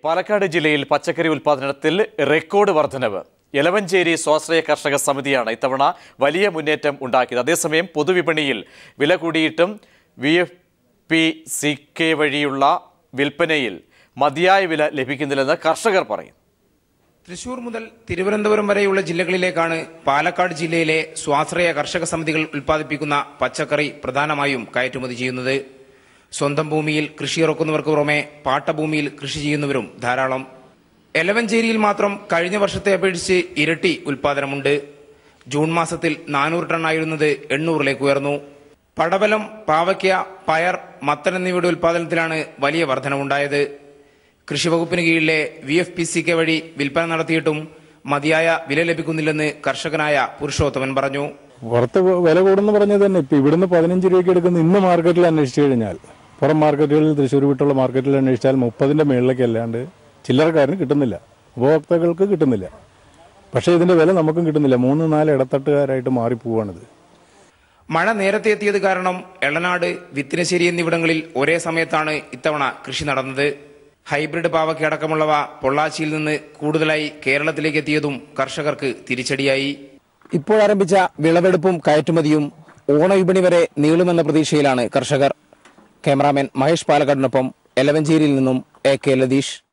പാലക്കാട് ജില്ലയിൽ പച്ചക്കറി ഉൽപ്പാദനത്തിൽ റെക്കോർഡ് വർധനവ് എലവഞ്ചേരി സ്വാശ്രയ കർഷക സമിതിയാണ് ഇത്തവണ വലിയ മുന്നേറ്റം ഉണ്ടാക്കിയത് അതേസമയം പൊതുവിപണിയിൽ വില കൂടിയിട്ടും V F P C K വഴിയുള്ള വിൽപ്പനയിൽ മതിയായ വില ലഭിക്കുന്നില്ലെന്ന് കർഷകർ പറയും തൃശൂർ മുതൽ തിരുവനന്തപുരം വരെയുള്ള ജില്ലകളിലേക്കാണ് പാലക്കാട് ജില്ലയിലെ സ്വാശ്രയ കർഷക സമിതികൾ ഉൽപ്പാദിപ്പിക്കുന്ന പച്ചക്കറി പ്രധാനമായും കയറ്റുമതി ചെയ്യുന്നത് സ്വന്തം ഭൂമിയിൽ കൃഷി ഇറക്കുന്നവർക്ക് പുറമെ പാട്ടഭൂമിയിൽ കൃഷി ചെയ്യുന്നവരും ധാരാളം എലവഞ്ചേരിയിൽ മാത്രം കഴിഞ്ഞ വർഷത്തെ അപേക്ഷിച്ച് ഇരട്ടി ഉൽപാദനമുണ്ട് ജൂൺ മാസത്തിൽ നാനൂറ് ടണ്ണായിരുന്നത് എണ്ണൂറിലേക്ക് ഉയർന്നു പടവലം പാവയ്ക്ക പയർ മത്തൻ എന്നിവയുടെ ഉൽപാദനത്തിലാണ് വലിയ വർധനവുണ്ടായത് കൃഷിവകുപ്പിന് കീഴിലെ V F P C K വഴി വിൽപ്പന നടത്തിയിട്ടും മതിയായ വില ലഭിക്കുന്നില്ലെന്ന് കർഷകനായ പുരുഷോത്തമൻ പറഞ്ഞു പുറത്ത് വില കൂടുന്നു പറഞ്ഞത് തന്നെ ഇപ്പൊ ഇവിടുന്ന് പതിനഞ്ച് രൂപയ്ക്ക് എടുക്കുന്ന ഇന്ന് മാർക്കറ്റിൽ അന്വേഷിച്ചു കഴിഞ്ഞാൽ പുറം മാർക്കറ്റുകളിൽ തൃശ്ശൂർ വിട്ടുള്ള മാർക്കറ്റിൽ അന്വേഷിച്ചാൽ മുപ്പതിന്റെ മേളിലേക്ക് അല്ലാണ്ട് ചില്ലറക്കാരന് കിട്ടുന്നില്ല ഉപഭോക്താക്കൾക്ക് കിട്ടുന്നില്ല പക്ഷേ ഇതിന്റെ വില നമുക്കും കിട്ടുന്നില്ല മൂന്ന് നാല് ഇടത്തട്ടുകാരായിട്ട് മാറിപ്പോവാണിത് മഴ നേരത്തെ എത്തിയത് കാരണം എളനാട് വിത്തിനശ്ശേരി എന്നിവിടങ്ങളിൽ ഒരേ സമയത്താണ് ഇത്തവണ കൃഷി നടന്നത് ഹൈബ്രിഡ് പാവയ്ക്ക അടക്കമുള്ളവ പൊള്ളാച്ചിയിൽ നിന്ന് കൂടുതലായി കേരളത്തിലേക്ക് എത്തിയതും കർഷകർക്ക് തിരിച്ചടിയായി ഇപ്പോൾ ആരംഭിച്ച വിളവെടുപ്പും കയറ്റുമതിയും ഓണവിപണി വരെ നീളുമെന്ന പ്രതീക്ഷയിലാണ് കർഷകർ ക്യാമറാമാൻ മഹേഷ് പാലക്കാടിനൊപ്പം എലവഞ്ചേരിയിൽ നിന്നും എ കെ ലതീഷ്